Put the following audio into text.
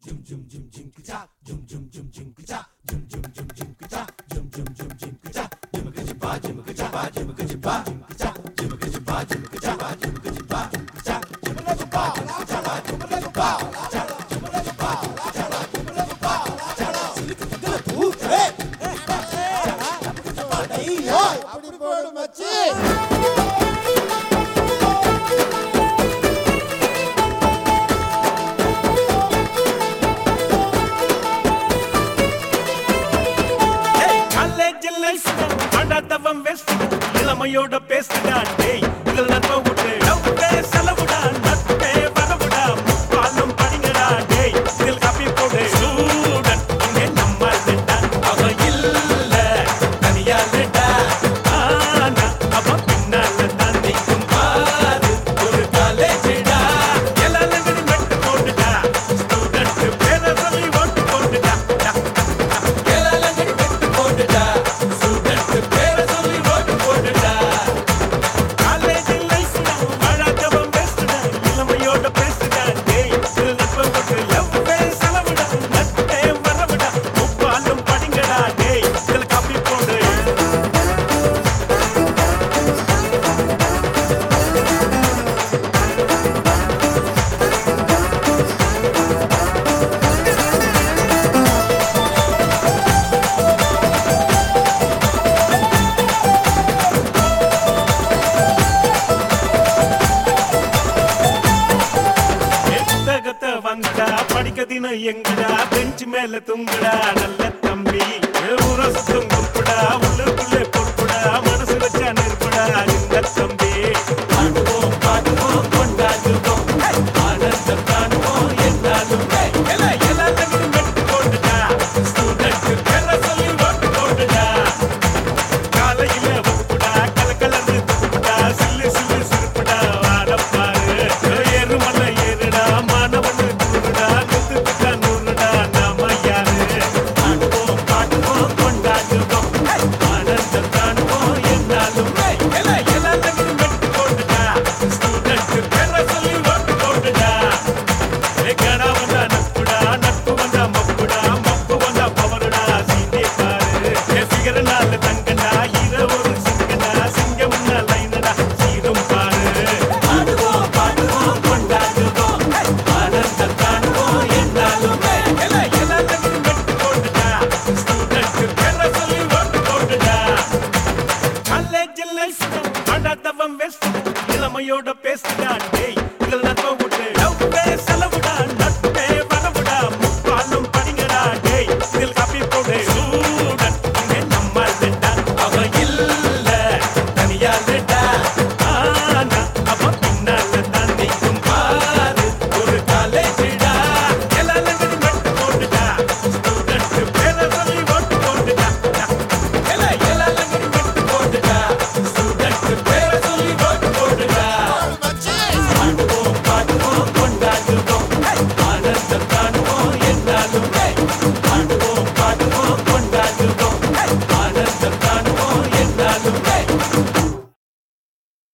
அப்படி போடு மச்சி காலேஜில் லைஃப்டா ஆடாதவன் வெஸ்டா இளமையோட பேசுடா டேய் இதில் நட்பை விட்டு நட்பே செலவுடா நட்பே வரவுடா முப்பாலும் படிங்கடா டேய் இதில் காப்பி போடு ஸ்டூடண்ட் இங்கே நம்ம இல்லடா அவ இல்ல தனியாலடா ஆனா அவ பின்னால தான் நிற்கும் பாரு ஒரு காலேஜ்டா எல்லாரும் மெட்டு போட்டுடா ஸ்டூடண்ட் பேரை சொல்லி ஓட்டு போட்டுடா காலேஜில் லைஃப்டா வாழாதவன் பெஸ்டா இளமையோட பேசுடா டேய் இதில் நட்பை விட்டு லவ்வே செலவுடா நட்பே வரவுடா முப்பாலும் படிங்கடா டேய் இதில் காப்பி போடு புத்தகத்தை வந்தா படிக்க தினம் எங்கடா பெஞ்ச் மேல துங்குடா நல்ல தம்பி ஊர சுத்தம் குறுப்புடா உள்ளுக்குள்ளே பொறுப்புடா மனசு வச்சா நெருப்புடா